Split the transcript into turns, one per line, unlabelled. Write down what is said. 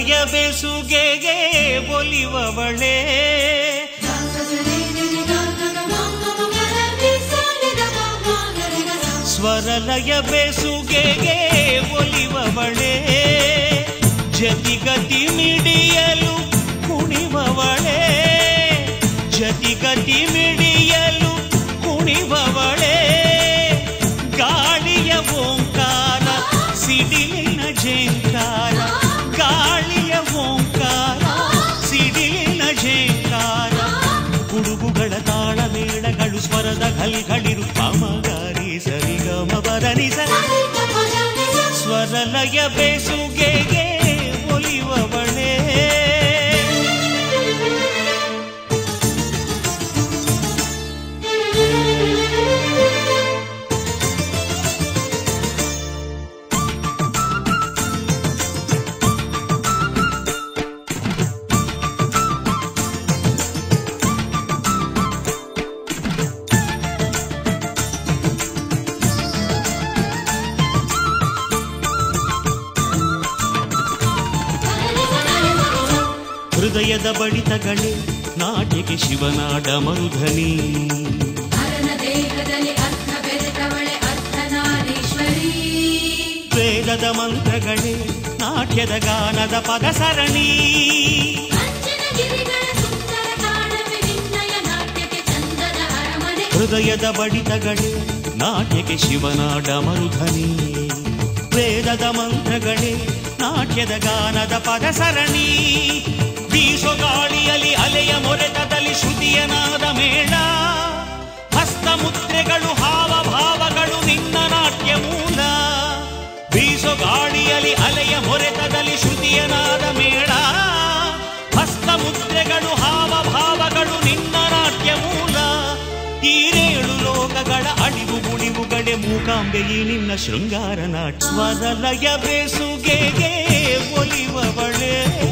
ಸ್ವರಲಯ ಬೆಸುಗೆಗೆ ಒಲಿವವಳೇ ಸ್ವರಲಯ ಬೆಸುಗೆಗೆ ಒಲಿವವಳೇ ಜತಿಗತಿ ಮಿಡಿಯಲು ಕುಣಿವವಳೇ ಜತಿಗತಿ ಮಿಡಿಯಲು ಕುಣಿವವಳೇ ಗಾಳಿಯ ಓಂಕಾರ ಸಿಡಿಲಿನ ಝೇಂಕಾರ ಗಾಳಿಯ ಓಂಕಾರ ಸಿಡಿಲಿನ ಝೇಂಕಾರ ಗುಡುಗುಗಳ ತಾಳ ಮೇಳಗಳು ಸ್ವರದ ಘಲ್ಗಳಿರು ಕಾಮಗಾರಿ ಸರಿಗಮ ಬರನಿಸ ಸ್ವರಲಯ ಬೇಸುಗೆಗೆ ಒಲಿವವಳೇ ಹೃದಯದ ಬಡಿತಗಳೇ ನಾಟ್ಯಕ್ಕೆ ಶಿವನಾಡ ಮರುಧನಿ
ಹರನ ದೇಹದಲ್ಲಿ ಅರ್ಥ ಬೆರೆತವಳೆ ಅರ್ಧನಾರೀಶ್ವರಿ
ವೇದದ ಮಂತ್ರಗಳೇ ನಾಟ್ಯದ ಗಾನದ ಪದ ಸರಣಿ
ಅಂಜನ ಗಿರಿಗಳ ಸುಂದರ ತಾಣವೇ ನಿನ್ನಯ ನಾಟ್ಯಕ್ಕೆ ಚಂದದ ಅರಮನೆ
ಹೃದಯದ ಬಡಿತಗಳೇ ನಾಟ್ಯಕ್ಕೆ ಶಿವನಾಡ ಮರುಧನಿ ವೇದದ ಮಂತ್ರಗಳೇ ನಾಟ್ಯದ ಗಾನದ ಪದ ಸರಣಿ ಬೀಸೋ ಗಾಳಿಯಲ್ಲಿ ಅಲೆಯ ಮೊರೆತದಲ್ಲಿ ಶ್ರುತಿಯ ನಾದ ಮೇಳ ಹಸ್ತ ಮುದ್ರೆಗಳು ಹಾವ ಭಾವಗಳು ನಿನ್ನ ನಾಟ್ಯ ಮೂಲ ಬೀಸೋ ಗಾಳಿಯಲ್ಲಿ ಅಲೆಯ ಮೊರೆತದಲ್ಲಿ ಶ್ರುತಿಯ ನಾದ ಮೇಳ ಹಸ್ತ ಮುದ್ರೆಗಳು ಹಾವ ಭಾವಗಳು ನಿನ್ನ ನಾಟ್ಯ ಮೂಲ ಈರೇಳು ಲೋಕಗಳ ಅಳಿವು ಮುಳಿವುಗಳೇ ಮೂಕಾಂಬೆ ಈ ನಿನ್ನ ಶೃಂಗಾರ ನಾಟ್ಯ ಸ್ವರಲಯ ಬೇಸುಗೆಗೆ ಒಲಿವವಳೇ